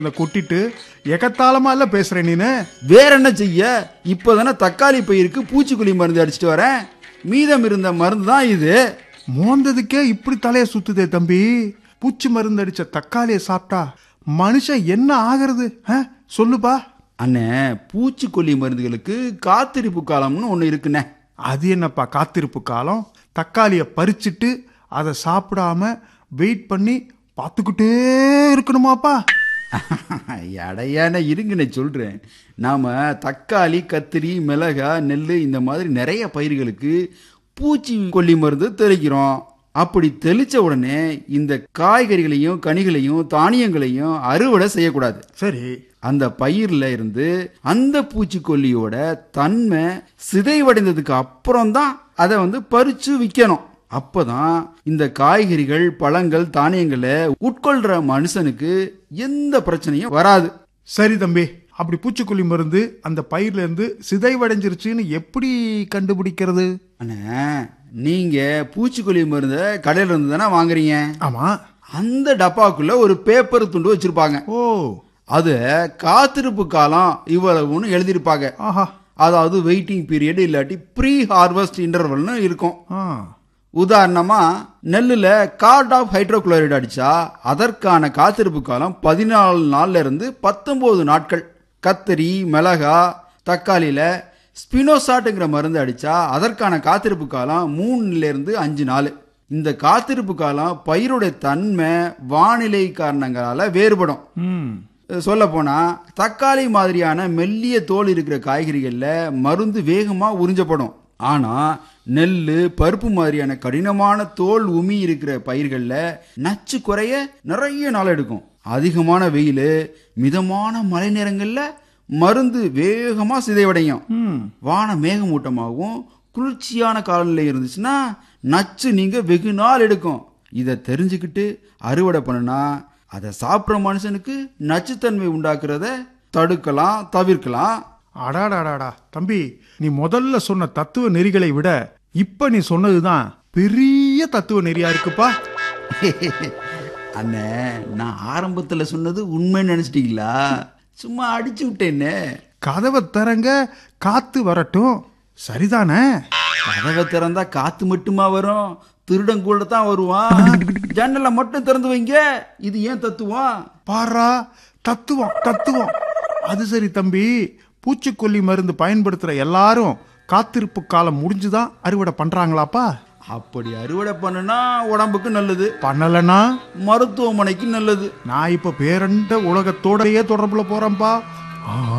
இந்த கொட்டிட்டு எகத்தாளமா இல்ல பேசுற நீனு வேற என்ன செய்ய இப்போதானே தக்காளி பயிருக்கு பூச்சிக்கொல்லி மருந்து அடிச்சிட்டு வரேன் மீதம் இருந்த மருந்து தான் இது மோந்ததுக்கே இப்படி தலைய சுத்துதே தம்பி பூச்சி மருந்து அடிச்ச தக்காளியை சாப்பிட்டா மனுஷன் என்ன ஆகிறது ஆ? சொல்லுப்பா அண்ணே பூச்சிக்கொல்லி மருந்துகளுக்கு காத்திருப்பு காலம்னு ஒன்று இருக்குண்ணே அது என்னப்பா காத்திருப்பு காலம் தக்காளியை பறிச்சிட்டு அதை சாப்பிடாம வெயிட் பண்ணி பார்த்துக்கிட்டே இருக்கணுமாப்பா அடையான இருங்கண்ணே சொல்கிறேன் நாம் தக்காளி கத்திரி மிளகா நெல் இந்த மாதிரி நிறைய பயிர்களுக்கு பூச்சி கொல்லி மருந்து தெளிக்கிறோம் அப்படி தெளிச்ச உடனே இந்த காய்கறிகளையும் கனிகளையும் தானியங்களையும் அறுவடை செய்யக்கூடாது சரி அந்த பயிர்ல இருந்து அந்த பூச்சிக்கொல்லியோட தன்மை சிதைவடைந்ததுக்கு அப்புறம் தான் அதை வந்து பறிச்சு விற்கணும் அப்பதான் இந்த காய்கறிகள் பழங்கள் தானியங்களை உட்கொள்ற மனுஷனுக்கு எந்த பிரச்சனையும் வராது சரி தம்பி அப்படி பூச்சிக்கொல்லி மருந்து அந்த பயிர்ல இருந்து சிதைவடைஞ்சிருச்சுன்னு எப்படி கண்டுபிடிக்கிறது அண்ணே நீங்க பூச்சிக்கொல்லி மருந்தை கடையில இருந்து தானே வாங்குறீங்க ஆமா அந்த டப்பாக்குள்ள ஒரு பேப்பர் துண்டு வச்சிருப்பாங்க ஓ அது காத்திருப்பு காலம் இவ்வளவுன்னு எழுதியிருப்பாங்க ஆஹா அதாவது வெயிட்டிங் பீரியட் இல்லாட்டி ப்ரீ ஹார்வெஸ்ட் இன்டர்வல்னு இருக்கும் ஆ உதாரணமா நெல்லுல கார்ட் ஆஃப் ஹைட்ரோகுளோரைடு அடிச்சா அதற்கான காத்திருப்பு காலம் பதினாலு நாள்ல இருந்து பத்தொன்பது நாட்கள் கத்தரி மிளகா தக்காளியில ஸ்பினோசாட்டுங்கிற மருந்து அடிச்சா அதற்கான காத்திருப்பு காலம் மூணுல இருந்து அஞ்சு நாள் இந்த காத்திருப்பு காலம் பயிருடைய தன்மை வானிலை காரணங்களால வேறுபடும் ம் சொல்ல போனா தக்காளி மாதிரியான மெல்லிய தோல் இருக்கிற காய்கறிகள்ல மருந்து வேகமா உறிஞ்சப்படும் ஆனா நெல் பருப்பு மாதிரியான கடினமான தோல் உமி இருக்கிற பயிர்கள்ல நச்சு குறைய நிறைய நாள் எடுக்கும் அதிகமான வெயில் மிதமான மழை நேரங்கள்ல மருந்து வேகமா சிதைவடையும் ம் வான மேகமூட்டமாகவும் குளிர்ச்சியான காலநிலை இருந்துச்சுன்னா நச்சு நீங்க வெகு நாள் எடுக்கும் இதை தெரிஞ்சுக்கிட்டு அறுவடை பண்ணுனா அதை சாப்பிட்ற மனுஷனுக்கு நச்சுத்தன்மை உண்டாக்குறத தடுக்கலாம் தவிர்க்கலாம் அடாடாடாடா தம்பி நீ முதல்ல சொன்ன தத்துவ நெறிகளை விட இப்ப நீ சொன்னதுதான் பெரிய தத்துவ நெறியா இருக்குப்பா அண்ணே நான் ஆரம்பத்துல சொன்னது உண்மைன்னு நினைச்சிட்டீங்களா சும்மா அடிச்சு விட்டேன்னே கதவை திறங்க காத்து வரட்டும் சரிதானே கதவை திறந்தா காத்து மட்டுமா வரும் திருடன் கூட தான் வருவான் ஜன்னலை மட்டும் திறந்து வைங்க இது ஏன் தத்துவம் பாரா தத்துவம் தத்துவம் அது சரி தம்பி பூச்சிக்கொல்லி மருந்து பயன்படுத்துற எல்லாரும் காத்திருப்பு காலம் முடிஞ்சுதான் அறுவடை பண்றாங்களாப்பா அப்படி அறுவடை பண்ணுனா உடம்புக்கு நல்லது பண்ணலனா மருத்துவமனைக்கு நல்லது நான் இப்ப பேரண்ட உலகத்தோடயே தொடர்புல போறேன்பா ஆ